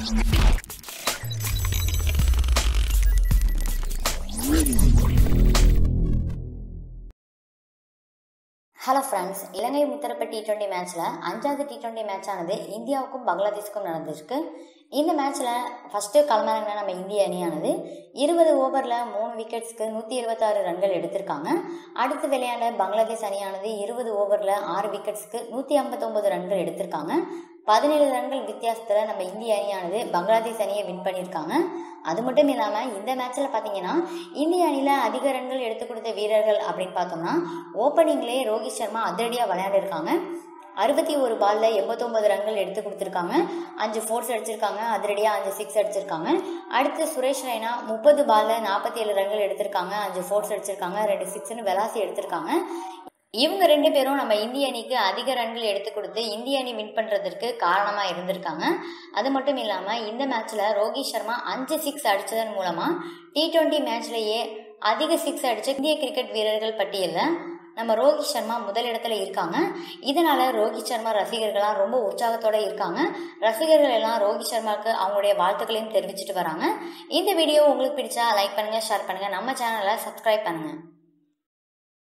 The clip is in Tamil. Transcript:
ஹலோ ஃப்ரெண்ட்ஸ் இலங்கை முத்தரப்பு டி டுவெண்ட்டி மேட்ச்சில் அஞ்சாவது டி டுவெண்ட்டி மேட்ச் ஆனது இந்தியாவுக்கும் பங்களாதேஷுக்கும் நடந்திருக்கு இந்த மேட்ச்சில் ஃபஸ்ட்டு களமிறங்கின நம்ம இந்திய அணியானது இருபது ஓவரில் மூணு விக்கெட்ஸ்க்கு நூற்றி இருபத்தாறு ரன்கள் எடுத்திருக்காங்க அடுத்து விளையாட பங்களாதேஷ் அணியானது இருபது ஓவரில் ஆறு விக்கெட்ஸ்க்கு நூற்றி ஐம்பத்தொம்பது ரன்கள் எடுத்திருக்காங்க பதினேழு ரன்கள் வித்தியாசத்தில் நம்ம இந்திய அணியானது பங்களாதேஷ் அணியை வின் பண்ணியிருக்காங்க அது மட்டும் இல்லாமல் இந்த மேட்ச்சில் பார்த்தீங்கன்னா இந்திய அணியில் அதிக ரன்கள் எடுத்து கொடுத்த வீரர்கள் அப்படின்னு பார்த்தோம்னா ஓப்பனிங்லேயே ரோஹித் சர்மா அதிரடியாக விளையாடிருக்காங்க அறுபத்தி ஒரு பாலில் எண்பத்தொம்பது ரன்கள் எடுத்து கொடுத்துருக்காங்க அஞ்சு ஃபோர்ஸ் அடிச்சிருக்காங்க அதிரடியாக அஞ்சு சிக்ஸ் அடிச்சிருக்காங்க அடுத்து சுரேஷ் ரெய்னா முப்பது பாலில் நாற்பத்தி ஏழு ரன்கள் எடுத்திருக்காங்க அஞ்சு ஃபோர்ஸ் அடிச்சிருக்காங்க ரெண்டு சிக்ஸ்னு வெலாசி எடுத்திருக்காங்க இவங்க ரெண்டு பேரும் நம்ம இந்திய அணிக்கு அதிக ரன்கள் எடுத்து கொடுத்து இந்திய அணி வின் பண்ணுறதுக்கு காரணமாக இருந்திருக்காங்க அது மட்டும் இல்லாமல் இந்த மேட்ச்சில் ரோஹித் சர்மா அஞ்சு சிக்ஸ் அடித்ததன் மூலமாக டி டுவெண்ட்டி மேட்ச்லேயே அதிக சிக்ஸ் அடித்த இந்திய கிரிக்கெட் வீரர்கள் பட்டியலில் நம்ம ரோஹித் சர்மா முதல் இடத்துல இருக்காங்க இதனால ரோஹித் சர்மா ரசிகர்கள்லாம் ரொம்ப உற்சாகத்தோட இருக்காங்க ரசிகர்கள் எல்லாம் ரோஹித் சர்மாவுக்கு அவங்களுடைய வாழ்த்துக்களையும் தெரிவிச்சிட்டு வராங்க இந்த வீடியோ உங்களுக்கு பிடிச்சா லைக் பண்ணுங்க ஷேர் பண்ணுங்க நம்ம சேனலை சப்ஸ்கிரைப் பண்ணுங்க